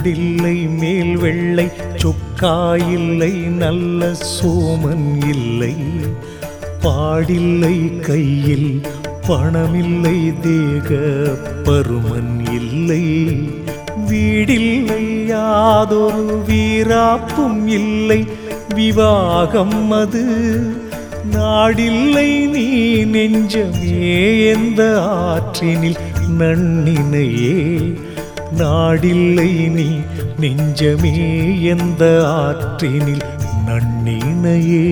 சூடில்லை மேல் வெள்ளை சொக்காயில்லை நல்ல சோமன் இல்லை பாடில்லை கையில் பணமில்லை தேக பருமன் இல்லை வீடில்லை யாதொரு வீராப்பும் இல்லை விவாகம் அது நாடில்லை நீ நெஞ்சமே எந்த ஆற்றினில் நன்னினையே நாடில்லை நீ நெஞ்சமே எந்த ஆற்றினில் நன்னினையே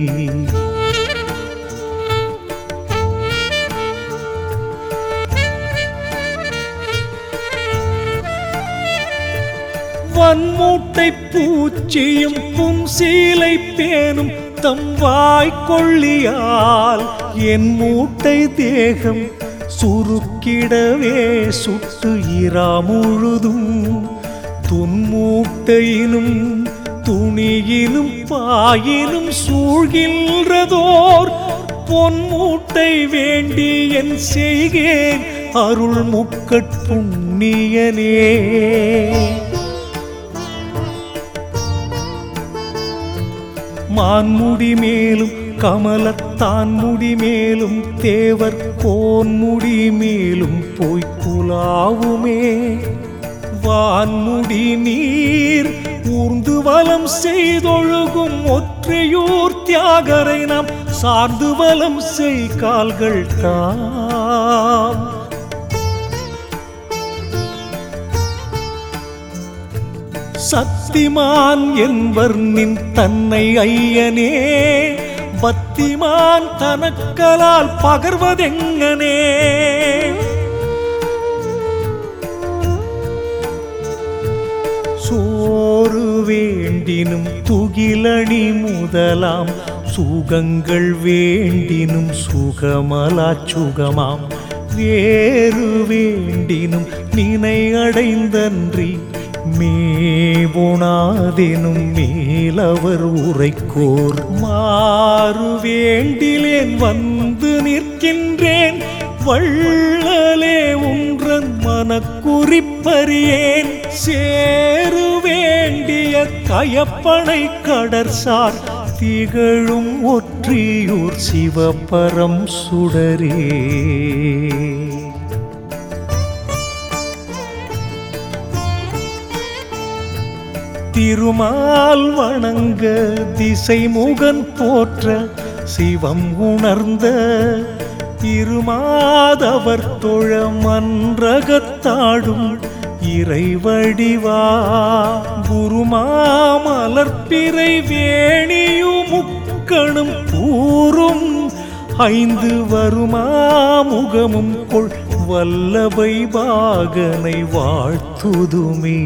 வன்மூட்டை பூச்சியும் பும்சீலை பேனும் தம் வாய்க்கொள்ளியால் என் மூட்டை தேகம் சுருக்கிடவே சுட்டு இரா முழுதும் துன்மூட்டையினும் துணியினும் பாயினும் சூழ்கின்றதோர் பொன்மூட்டை வேண்டி என் செய்கேன் அருள் முக்கட்புண்ணியனே மான்முடி மேலும் கமலத்தான் முடி மேலும் தேவர் போன் முடி மேலும் போய்க்குலாவுமே வான்முடி நீர் ஊர்ந்து வலம் செய்தொழுகும் ஒற்றையூர் தியாகரை நாம் சார்ந்து வலம் செய் கால்கள் தாம் சத்திமான் என்பர் நின் தன்னை ஐயனே பத்திமான் தனக்கலால் பகர்வதெங்கனே சோறு வேண்டினும் துகிலணி முதலாம் சுகங்கள் வேண்டினும் சுகமலா சுகமாம் வேறு வேண்டினும் நினை அடைந்தன்றி மேபுணாதெனும் மேலவர் உரைக்கோர் மாறு வேண்டிலேன் வந்து நிற்கின்றேன் வள்ளலே உன்றன் மனக்குறிப்பறியேன் சேரு வேண்டிய கயப்பனை கடற்சார் திகழும் ஒற்றியூர் சிவபரம் சுடரே திருமால் வணங்க திசை முகன் போற்ற சிவம் உணர்ந்த இருமாதவர் தொழ மன்றகத்தாடும் இறைவடிவா குருமாமலர்பிறை வேணியுமுக்கணும் கூறும் ஐந்து வருமாமுகமும் கொள் வல்லபை பாகனை வாழ்த்துதுமே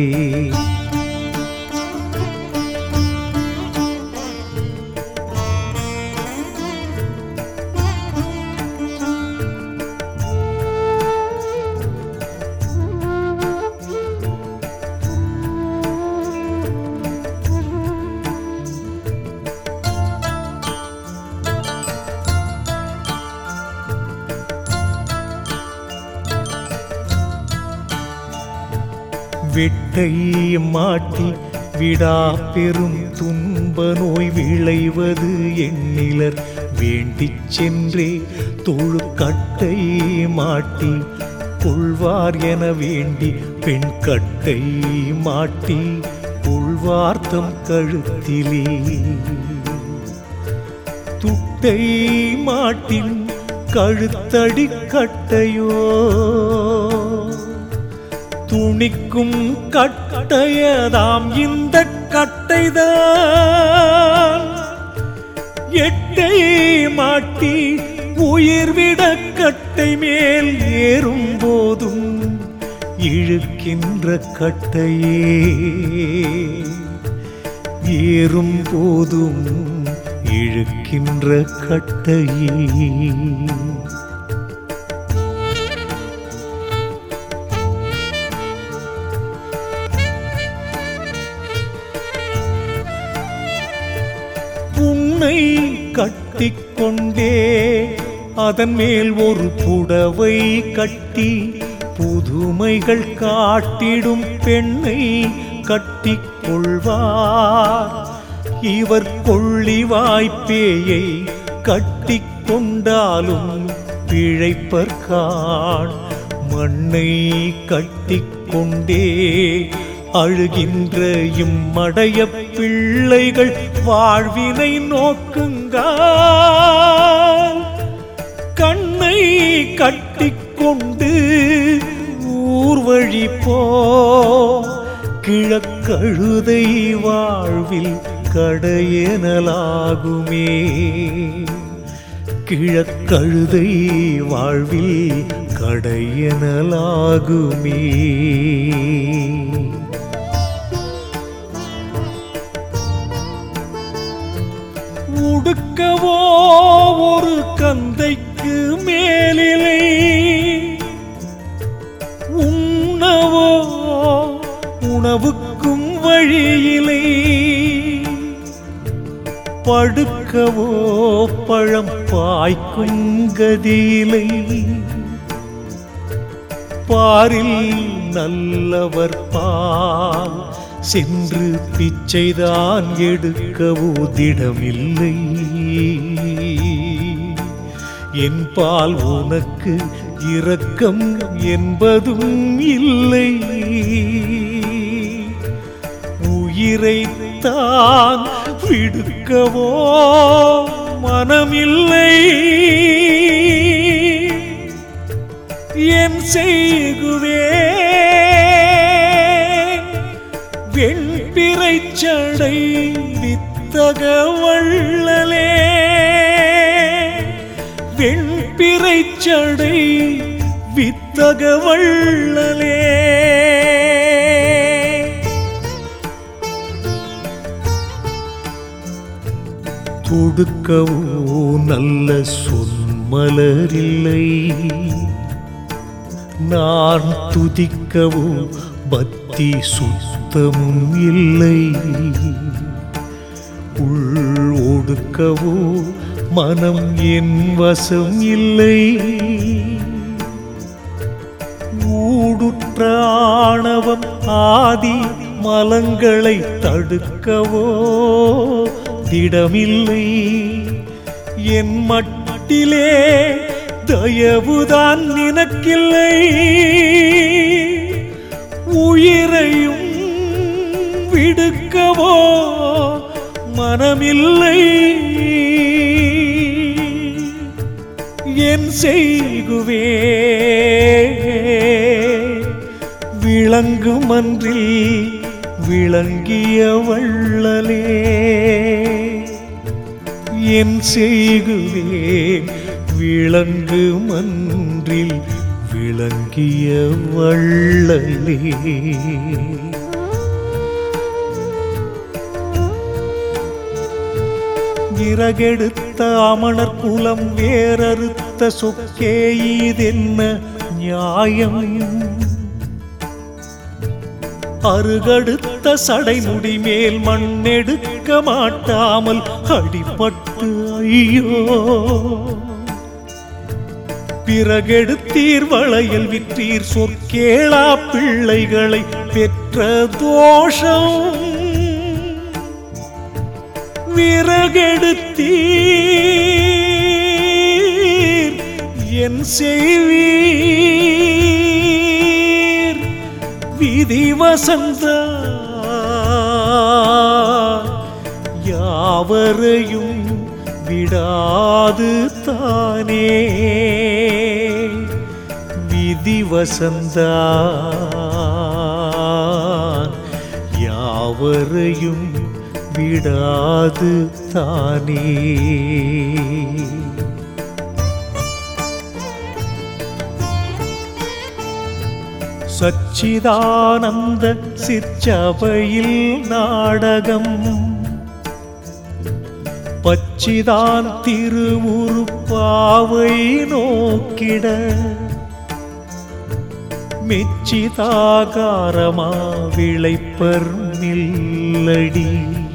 வெட்டை மாட்டி விடா பெரும் துன்ப நோய் விளைவது எண்ணிலர் வேண்டிச் சென்றே தொழு கட்டை மாட்டி கொள்வார் என வேண்டி பெண் கட்டை மாட்டி கொள்வார்த்தம் கழுத்திலே துட்டை மாட்டின் கழுத்தடி கட்டையோ துணிக்கும் கட்டையதாம் இந்த கட்டைதான் எட்டை மாட்டி உயிர்விட கட்டை மேல் ஏறும் போதும் இழுக்கின்ற கட்டையே ஏறும் போதும் இழுக்கின்ற கட்டையே புன்னை கட்டிக்கொண்டே அதன் மேல் ஒரு புடவை கட்டி புதுமைகள் காட்டிடும் பெண்ணை கட்டிக் கொள்வார் இவர் கொள்ளி வாய்ப்பேயை கட்டிக் கொண்டாலும் பிழைப்பர்கான் மண்ணை கட்டிக் கொண்டே அழுகின்ற இம்மடைய பிள்ளைகள் வாழ்வினை நோக்குங்கால் கண்ணை கட்டிக்கொண்டு ஊர்வழி போ கிழக்கழுதை வாழ்வில் கடையனலாகுமே கிழக்கழுதை வாழ்வில் கடையனலாகுமே உடுக்கவோ ஒரு கந்தைக்கு மேலிலை உண்ணவோ உணவுக்கும் வழியிலை படுக்கவோ பழம் பாய்க்கும் கதியிலை பாரில் நல்லவர் பால் சென்று பிச்சைதான் எடுக்கவோ திடமில்லை என் பால் உனக்கு இரக்கம் என்பதும் இல்லை உயிரை தான் விடுக்கவோ மனமில்லை என் செய்குவேன் வெண்பிறைச்சடை வித்தக வள்ளலே வெண்பிறைச்சடை வித்தக வள்ளலே தொடுக்கவோ நல்ல சொன்மலரில்லை நான் துதிக்கவோ பக்தி சுத்தமும் இல்லை உள் ஒடுக்கவோ மனம் என் வசம் இல்லை ஊடுற்ற ஆணவம் ஆதி மலங்களை தடுக்கவோ திடமில்லை என் மட்டிலே தயவுதான் நினக்கில்லை உயிரையும் விடுக்கவோ மனமில்லை என் செய்குவே விளங்குமன்றில் விளங்கிய வள்ளலே என் செய்குவேன் விளங்கு மன்றில் விளங்கிய வள்ளலே விறகெடுத்த அமணர் குலம் வேறறுத்த சொக்கே இதென்ன நியாயம் அருகடுத்த சடைமுடி மேல் மண்ணெடுக்க மாட்டாமல் அடிபட்டு ஐயோ பிறகெடுத்தீர் வளையல் விற்றீர் சொற்கேளா பிள்ளைகளை பெற்ற தோஷம் விறகெடுத்தீர் என் செய்வீர் விதி வசந்த யாவரையும் விடாது தானே விதி வசந்தா யாவரையும் விடாது தானே சச்சிதானந்த சிற்சபையில் நாடகம் பச்சிதான் திருவுருப்பாவை நோக்கிட மெச்சிதாகாரமா விளைப்பர் மில்லடி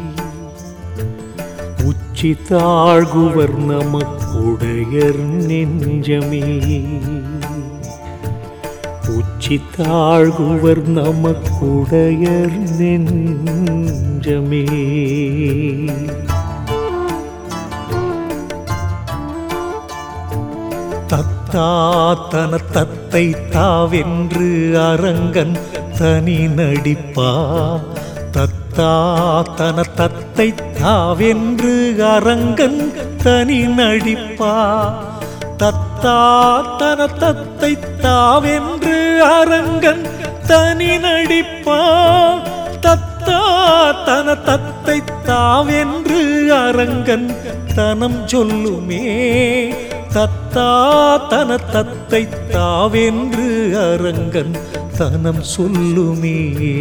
உச்சி தாழ்குவர் நமக்குடையர் நெஞ்சமே உச்சி தாழ்குவர் நமக்குடையர் நெஞ்சமே தத்தாத்தன தத்தை தாவென்று அரங்கன் தனி நடிப்பா தத்தாத்தன தத்தை தாவென்று அரங்கன் தனி நடிப்பா தத்தாத்தன தத்தை தாவென்று அரங்கன் தனி நடிப்பா தத்தாத்தன தத்தை தாவென்று அரங்கன் தனம் சொல்லுமே தத்தா தன தத்தை தாவென்று அரங்கன் தனம் சொல்லுமே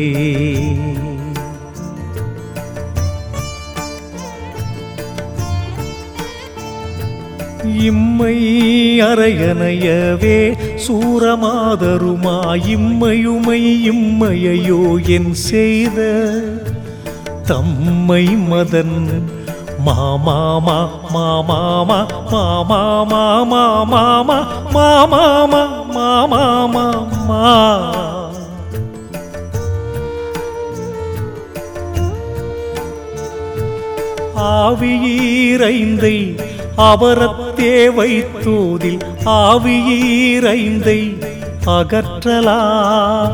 இம்மை அரையனையவே சூரமாதருமா இம்மையுமை இம்மையையோ என் செய்த தம்மை மதன் மாமாமா மாமாமா மாமாமா மாமாமா மாமாமா மாமாமா மா ஆவியீரைந்தை அவரத்தே வைத்தோதில் ஆவியீரைந்தை அகற்றலாம்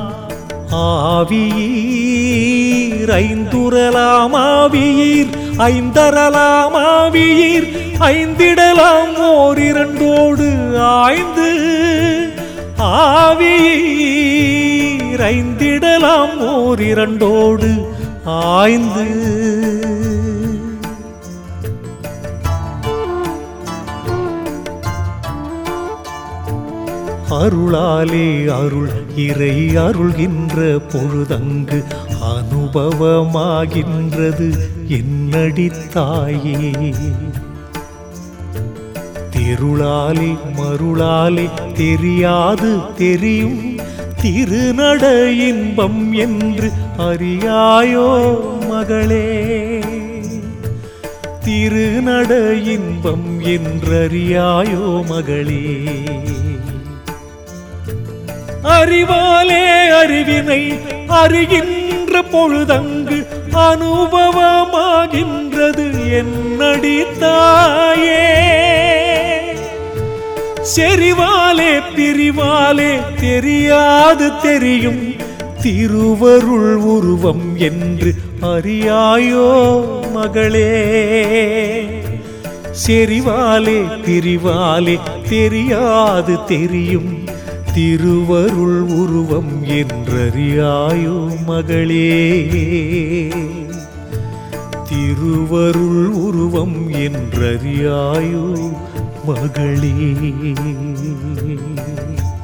ஆவியீரைந்துரலாம் ஆவியீர் ஐந்தரலாம் ஆவியீர் ஐந்திடலாம் ஓரிரண்டோடு ஆய்ந்து ஆவியீர் ஐந்திடலாம் ஓரிரண்டோடு ஆய்ந்து அருளாலே அருள் இறை அருள்கின்ற பொழுதங்கு அனுபவமாகின்றது என்னடி தாயே திருளாலே மருளாலே தெரியாது தெரியும் திருநட இன்பம் என்று அறியாயோ மகளே திருநட இன்பம் என்றறியாயோ மகளே அறிவாலே அறிவினை அறிகின்ற பொழுதங்கு அனுபவமாகின்றது என்னடி தாயே செறிவாலே பிரிவாலே தெரியாது தெரியும் திருவருள் உருவம் என்று அறியாயோ மகளே செறிவாலே பிரிவாலே தெரியாது தெரியும் திருவருள் உருவம் என்றறியாயோ மகளே திருவருள் உருவம் என்றறியாயோ மகளே